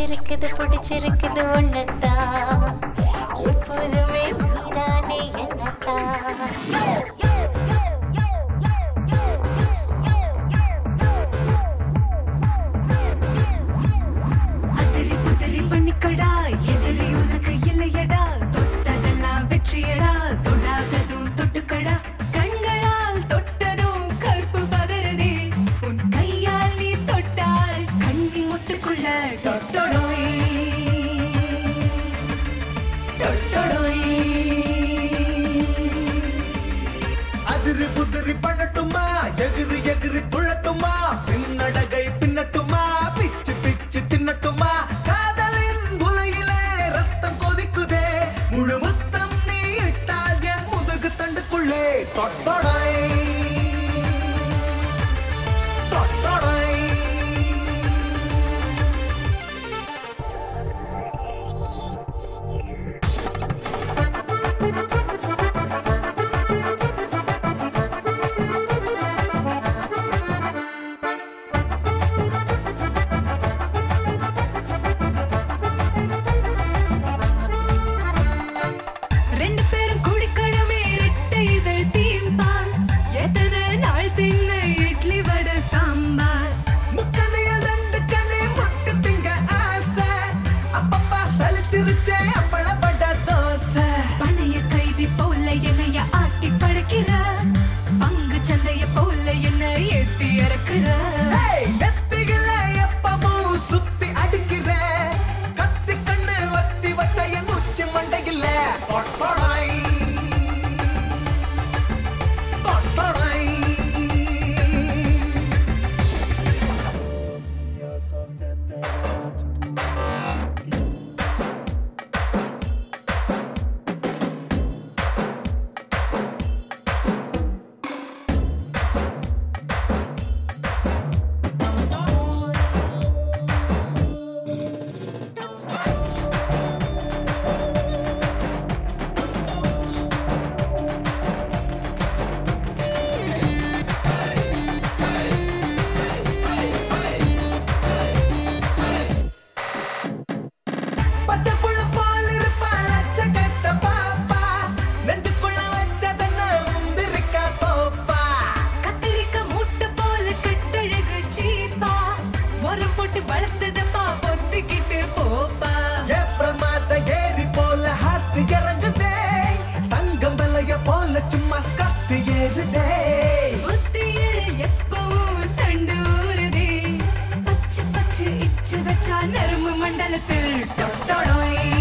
பிடிச்சிருக்குது பிடிச்சிருக்குது ஒன்னத்தான் எப்போதுமே நீதானே என்னத்தான் அதிரி புதிரி பண்ணிக்கடா எதிரி உனக்கு இல்லையடா தொட்டதெல்லாம் வெற்றியடா தொடாததும் தொட்டுக்கடா கண்களால் தொட்டதும் கற்பு பதறதே உன் கையால் நீ தொட்டால் கண்ணி முட்டுக்குள்ள தொட்டொடோய் தொட்டொடோய் அதிரி புதிரி பண்ணட்டுமா எகிரி எகிரி துழட்டுமா பின்னடகை பின்னட்டுமா பிச்சு பிச்சு தின்னட்டுமா காதலின் உலையிலே ரத்தம் கொதிக்குதே முழு முத்தம் நீ இட்டால் என் முதுகு தண்டுக்குள்ளே தொட்டொடை தொட்டொடை ரெண்டு பேரும் குடிக்கணுமே ரெட்டை இதழ் தீம்பால் எத்தனை நாள் தின்ன இட்லி வடை சாம்பார் முக்கணையில் ரெண்டு கண்ணை முட்டு திங்க ஆசை அப்பப்பா சலிச்சிருச்சே அப்பளப்பட்ட தோசை பணைய கைதி போல என்னைய ஆட்டி பழக்கிற பங்கு சந்தைய போல என்ன ஏத்தி இறக்குற ஏய், நெத்தியில எப்பவும் சுத்தி அடிக்கிற. கத்தி கண்ணு வத்தி வச்ச என் உச்சி மண்டையில. தொட்டொடை. தொட்டொடை. பச்சை புள்ள போல் இருப்பா, லட்ச கெட்ட பாப்பா. நெஞ்சுக்குள்ள வச்சதென்ன முந்திரிக்கா தோப்பா. கத்திரிக்க மூட்டை போல கட்டழகு சீப்பா உரம் போட்டு வளர்த்ததப்பா பொத்திக்கிட்டு போப்பா ஏப்ரல் மாத ஏரி போல ஹாத்து இறங்குதே. தங்கம் விலைய போல சும்மா ஸ்கர்ட் ஏறுதே புத்தியில் எப்பவும் தண்டு ஊறுதே பச்சை பச்சை இச்சு வச்சா நரம்பு மண்டலத்தில் டொட்டொடோய்